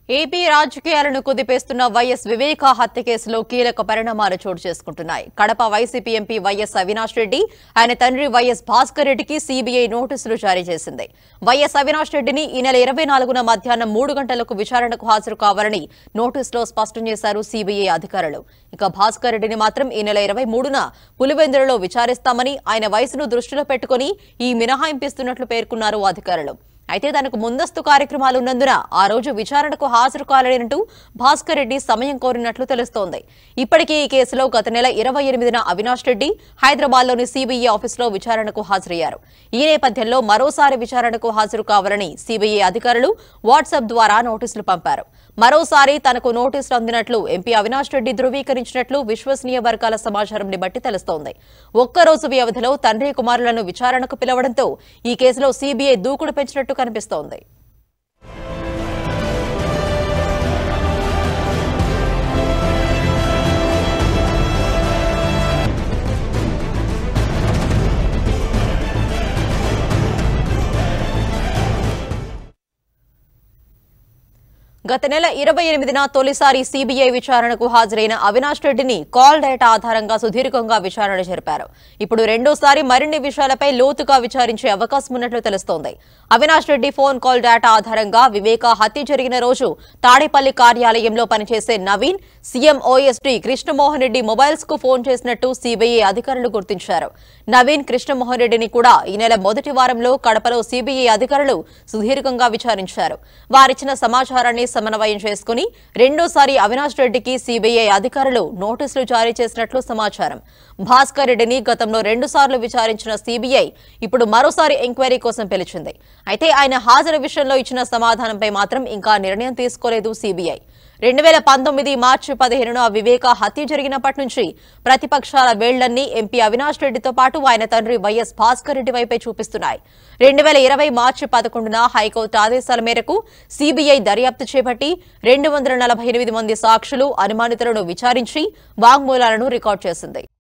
AP రాజకీయాలను కుదిపేస్తున్న YS వివేక హత్య కేసులో కీలక పరిణామాలు చోటు చేసుకుంటున్నాయి Kadapa YCP MP YS Avinash Reddy ఆయన తండ్రి వైఎస్ భాస్కర్ రెడ్డికి సీబీఐ నోటీసులు జారీ చేసింది వైఎస్ అవినాష్ రెడ్డిని ఈ నెల ఇరవై నాలుగున మధ్యాహ్నం మూడు గంటలకు విచారణకు హాజరు కావాలని నోటీసులో స్పష్టం చేశారు సీబీఐ అధికారులు ఇక భాస్కర్ రెడ్డిని మాత్రం ఈ నెల ఇరవై మూడున పులివెందులలో విచారిస్తామని ఆయన వయసును దృష్టిలో పెట్టుకుని ఈ మినహాయింపిస్తున్నట్లు పేర్కొన్నారు అధికారులు అయితే తనకు ముందస్తు కార్యక్రమాలు ఉన్నందున ఆ రోజు విచారణకు హాజరు కాలేనంటూ భాస్కర్ రెడ్డి సమయం కోరినట్లు తెలుస్తోంది ఇప్పటికే ఈ కేసులో గత నెల ఇరవై ఎనిమిదిన అవినాష్ రెడ్డి హైదరాబాద్లోని సీబీఐ ఆఫీసులో విచారణకు హాజరయ్యారు ఈ నేపథ్యంలో మరోసారి విచారణకు హాజరు కావాలని సీబీఐ అధికారులు వాట్సాప్ ద్వారా నోటీసులు పంపారు మరోసారి తనకు నోటీసులు అందినట్లు ఎంపీ అవినాష్ రెడ్డి ధృవీకరించినట్లు విశ్వసనీయ వర్గాల సమాచారంని బట్టి తెలుస్తోంది ఒక్కరోజు వ్యవధిలో తండ్రి కుమారులను విచారణకు పిలవడంతో ఈ కేసులో సీబీఐ దూకుడు పెంచినట్టు కనిపిస్తోంది గత నెల ఇరవై ఎనిమిదిన తొలిసారి సీబీఐ విచారణకు హాజరైన అవినాష్ రెడ్డిని కాల్ డేటా ఆధారంగా సుదీర్ఘంగా విచారణ జరిపారు ఇప్పుడు రెండోసారి మరిన్ని విషయాలపై లోతుగా విచారించే అవకాశం ఉన్నట్లు తెలుస్తోంది Avinash Reddy phone call data ఆధారంగా వివేక హత్య జరిగిన రోజు తాడేపల్లి కార్యాలయంలో పనిచేసే Naveen CM OSD Krishnamohan Reddy mobiles కు ఫోన్ చేసినట్టు సీబీఐ అధికారులు గుర్తించారు నవీన్ కృష్ణమోహన్ రెడ్డిని కూడా ఈ నెల మొదటి వారంలో కడపలో సీబీఐ అధికారులు సుదీర్ఘంగా విచారించారు వారిచ్చిన సమాచారాన్ని సమన్వయం చేసుకుని రెండోసారి అవినాష్ రెడ్డికి సీబీఐ అధికారులు నోటీసులు జారీ చేసినట్లు సమాచారం భాస్కర్ రెడ్డిని గతంలో రెండుసార్లు విచారించిన సీబీఐ ఇప్పుడు మరోసారి ఎంక్వైరీ కోసం పిలిచింది అయితే ఆయన హాజరు విషయంలో ఇచ్చిన సమాధానంపై మాత్రం ఇంకా నిర్ణయం తీసుకోలేదు సీబీఐ రెండు వేల పంతొమ్మిది మార్చి పదిహేనున వివేక హత్య జరిగినప్పటి నుంచి ప్రతిపక్షాల వేళ్లన్నీ ఎంపీ అవినాష్ రెడ్డితో పాటు ఆయన తండ్రి వైఎస్ భాస్కర్ రెడ్డి వైపే చూపిస్తున్నాయి రెండు వేల ఇరవై మార్చి పదకొండున హైకోర్టు ఆదేశాల మేరకు సీబీఐ దర్యాప్తు చేపట్టి రెండు వందల నలభై ఎనిమిది మంది సాక్షులు అనుమానితులను విచారించి వాంగ్మూలాలను రికార్డు చేసింది